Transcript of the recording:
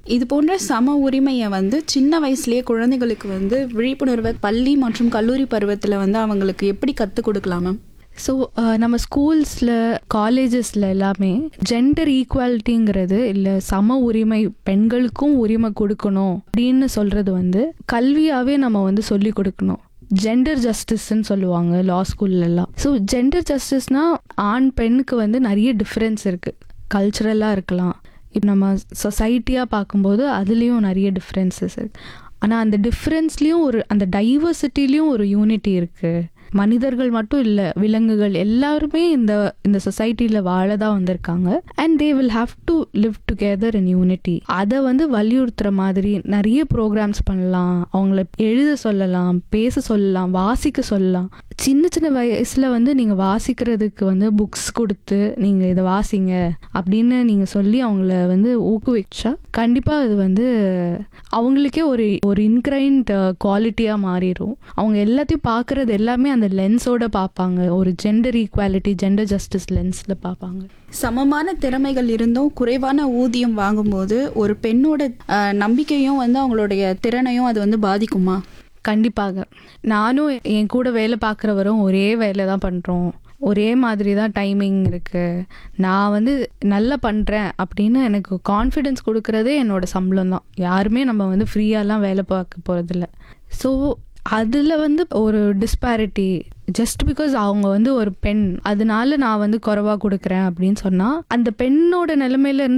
இது போன்ற சம உரிமையை வந்து சின்ன வயசுலயே குழந்தைகளுக்கு வந்து விழிப்புணர்வை பள்ளி மற்றும் கல்லூரி பருவத்தில் வந்து அவங்களுக்கு எப்படி கற்றுக் கொடுக்கலாம் மேம் ஸோ நம்ம ஸ்கூல்ஸில் காலேஜஸில் எல்லாமே ஜெண்டர் ஈக்குவாலிட்டிங்கிறது இல்லை சம உரிமை பெண்களுக்கும் உரிமை கொடுக்கணும் அப்படின்னு சொல்கிறது வந்து கல்வியாகவே நம்ம வந்து சொல்லி கொடுக்கணும் ஜெண்டர் ஜஸ்டிஸ்ன்னு சொல்லுவாங்க லா ஸ்கூல்லலாம் ஸோ ஜெண்டர் ஜஸ்டிஸ்னால் ஆண் பெண்ணுக்கு வந்து நிறைய டிஃப்ரென்ஸ் இருக்குது கல்ச்சுரலாக இருக்கலாம் இப்போ நம்ம சொசைட்டியாக பார்க்கும்போது அதுலேயும் நிறைய டிஃப்ரென்சஸ் இருக்கு ஆனால் அந்த டிஃப்ரென்ஸ்லேயும் ஒரு அந்த டைவர்சிட்டிலையும் ஒரு யூனிட்டி இருக்குது மனிதர்கள் மட்டும் இல்லை விலங்குகள் எல்லாருமே இந்த இந்த சொசைட்டியில் வாழ தான் வந்திருக்காங்க and they will have to live together in unity அதை வந்து வலியுறுத்துற மாதிரி நிறைய ப்ரோக்ராம்ஸ் பண்ணலாம் அவங்கள எழுத சொல்லலாம் பேச சொல்லலாம் வாசிக்க சொல்லலாம் சின்ன சின்ன வயசில் வந்து நீங்கள் வாசிக்கிறதுக்கு வந்து புக்ஸ் கொடுத்து நீங்கள் இதை வாசிங்க அப்படின்னு நீங்கள் சொல்லி அவங்கள வந்து ஊக்குவிச்சா கண்டிப்பாக அது வந்து அவங்களுக்கே ஒரு ஒரு இன்க்ரைண்ட் குவாலிட்டியாக மாறிடும் அவங்க எல்லாத்தையும் பார்க்குறது எல்லாமே அந்த லென்ஸோட பார்ப்பாங்க ஒரு ஜெண்டர் ஈக்குவாலிட்டி ஜெண்டர் ஜஸ்டிஸ் லென்ஸில் பார்ப்பாங்க சமமான திறமைகள் இருந்தும் குறைவான ஊதியம் வாங்கும்போது ஒரு பெண்ணோட அஹ், நம்பிக்கையும் வந்து அவங்களுடைய திறனையும் அது வந்து பாதிக்குமா கண்டிப்பாக நானும் என் கூட வேலை பார்க்குறவரும் ஒரே வேலை தான் பண்ணுறோம் ஒரே மாதிரி தான் டைமிங் இருக்குது நான் வந்து நல்லா பண்ணுறேன் அப்படின்னு எனக்கு கான்ஃபிடென்ஸ் கொடுக்குறதே என்னோட சம்பளம் தான் யாருமே நம்ம வந்து ஃப்ரீயாலாம் வேலை பார்க்க போகிறதில்ல ஸோ அதில் வந்து ஒரு டிஸ்பாரிட்டி ஜஸ்ட் பிகாஸ் அவங்க வந்து ஒரு பெண் அதனால நான் வந்து குறைவாக கொடுக்குறேன் அப்படின்னு சொன்னால் அந்த பெண்ணோட நிலைமையில இருந்து